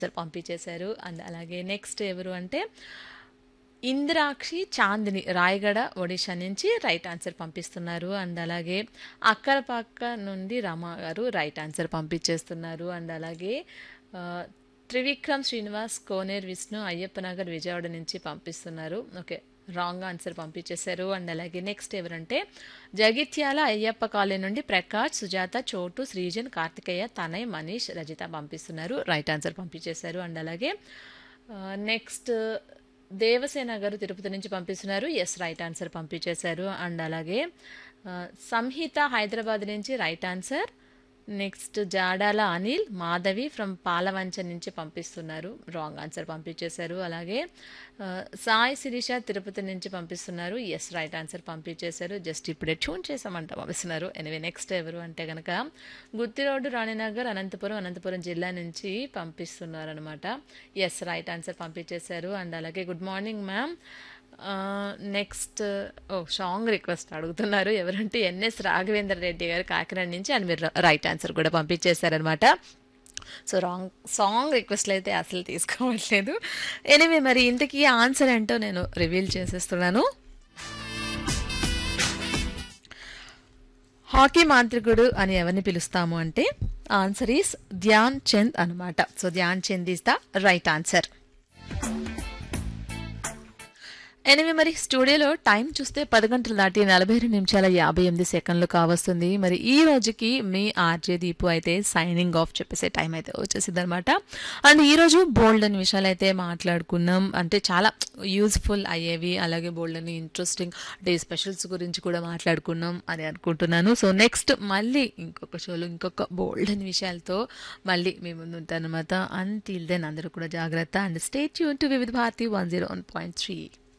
పంపించేశారు అండ్ అలాగే నెక్స్ట్ ఎవరు అంటే ఇంద్రాక్షి చాందిని రాయగడ ఒడిషా నుంచి రైట్ ఆన్సర్ పంపిస్తున్నారు అండ్ అలాగే అక్కరపాక నుండి రమ గారు రైట్ ఆన్సర్ పంపించేస్తున్నారు అండ్ అలాగే ఆ, త్రివిక్రమ్ శ్రీనివాస్ కోనేర్ విష్ణు అయ్యప్పనగర్ విజయవాడ నుంచి పంపిస్తున్నారు ఓకే రాంగ్ ఆన్సర్ పంపించేశారు అండ్ అలాగే నెక్స్ట్ ఎవరంటే జగిత్యాల అయ్యప్ప కాలనీ నుండి ప్రకాష్ సుజాత చోటు శ్రీజన్ కార్తికేయ తనయ్ మనీష్ రజిత పంపిస్తున్నారు రైట్ ఆన్సర్ పంపించేశారు అండ్ అలాగే నెక్స్ట్ దేవసేన గారు తిరుపతి నుంచి పంపిస్తున్నారు ఎస్ రైట్ ఆన్సర్ పంపించేశారు అండ్ అలాగే ఆ, సంహిత హైదరాబాద్ నుంచి right answer next Jadala Anil Madhavi from Palvancha నుంచి పంపిస్తున్నారు రాంగ్ ఆన్సర్ పంపించేశారు అలాగే ఆ, సాయి శిరీష తిరుపతి నుంచి పంపిస్తున్నారు ఎస్ రైట్ ఆన్సర్ పంపించేశారు జస్ట్ ఇప్పుడే ట్యూన్ చేసామంట పంపిస్తున్నారు ఎనివే నెక్స్ట్ ఎవరు అంటే కనుక గుత్తిరోడ్డు రాణినగర్ అనంతపురం అనంతపురం జిల్లా నుంచి పంపిస్తున్నారు అనమాట ఎస్ రైట్ ఆన్సర్ పంపించేశారు అండ్ అలాగే గుడ్ మార్నింగ్ మ్యామ్ నెక్స్ట్ ఓ సాంగ్ రిక్వెస్ట్ అడుగుతున్నారు ఎవరంటే ఎన్ఎస్ రాఘవేంద్ర రెడ్డి గారు కాకినాడ నుంచి అండ్ మీరు రైట్ ఆన్సర్ కూడా పంపించేశారనమాట సో రాంగ్ సాంగ్ రిక్వెస్ట్లు అయితే అసలు తీసుకోవట్లేదు ఎనివే మరి ఇంతకీ ఆన్సర్ ఏంటో నేను రివీల్ చేసేస్తున్నాను హాకీ మాంత్రికుడు అని ఎవరిని పిలుస్తాము అంటే ఆన్సర్ ఈస్ ధ్యాన్ చంద్ అనమాట so Dhyan Chand is the right answer ఎనిమిది మరి స్టూడియోలో టైం చూస్తే పది గంటలు దాటి నలభై రెండు నిమిషాల యాభై ఎనిమిది సెకండ్లు కావస్తుంది మరి ఈ రోజుకి మీ ఆర్జే దీపు అయితే సైనింగ్ ఆఫ్ చెప్పేసే టైం అయితే వచ్చేసింది అనమాట అండ్ ఈ రోజు బోల్డ్ అని విషయాలు అయితే మాట్లాడుకున్నాం అంటే చాలా యూజ్ఫుల్ అయ్యేవి అలాగే బోల్డ్ అని ఇంట్రెస్టింగ్ డే స్పెషల్స్ గురించి కూడా మాట్లాడుకున్నాం అని అనుకుంటున్నాను సో నెక్స్ట్ మళ్ళీ ఇంకొక షోలో ఇంకొక బోల్డ్ అని విషయాలతో మళ్ళీ మీ ముందు ఉంటానమాట అండ్ దెన్ అందరూ కూడా జాగ్రత్త అండ్ స్టేట్ యూన్ to Vividha Bharati one zero one point three